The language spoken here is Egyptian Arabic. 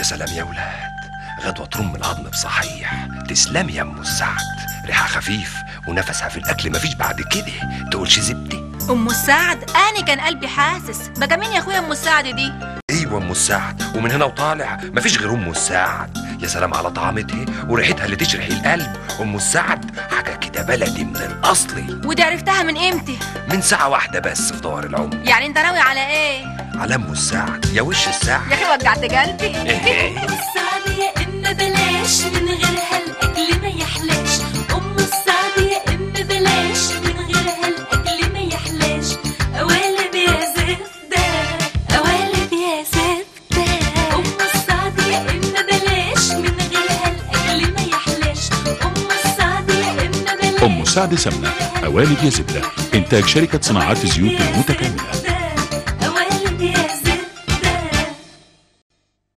يا سلام يا ولاد غدوة ترم العظم بصحيح تسلم يا ام السعد ريحة خفيف ونفسها في الاكل مفيش بعد كده تقولش زبدة ام السعد انا كان قلبي حاسس بقى مين يا اخويا ام السعد دي ايوه ام السعد ومن هنا وطالع مفيش غير ام السعد يا سلام على طعمتها وريحتها اللي تشرح القلب ام السعد حاجه كده بلدي من الاصلي ودي عرفتها من امتى من ساعه واحده بس في دور العمر يعني انت ناوي على ايه على ام السعد يا وش السعد يا اخي وجعت قلبي السعد يا اما بلاش من غيرها الاكل ما يحلاش ام السعد يا اما بلاش من غيرها الاكل ما يحلاش قوالب يا زبده قوالب يا زبده ام السعد يا اما بلاش من غيرها الاكل ما يحلاش ام السعد يا اما بلاش أم سعد سمنة قوالب يا زبدة إنتاج شركة صناعات الزيوت المتكاملة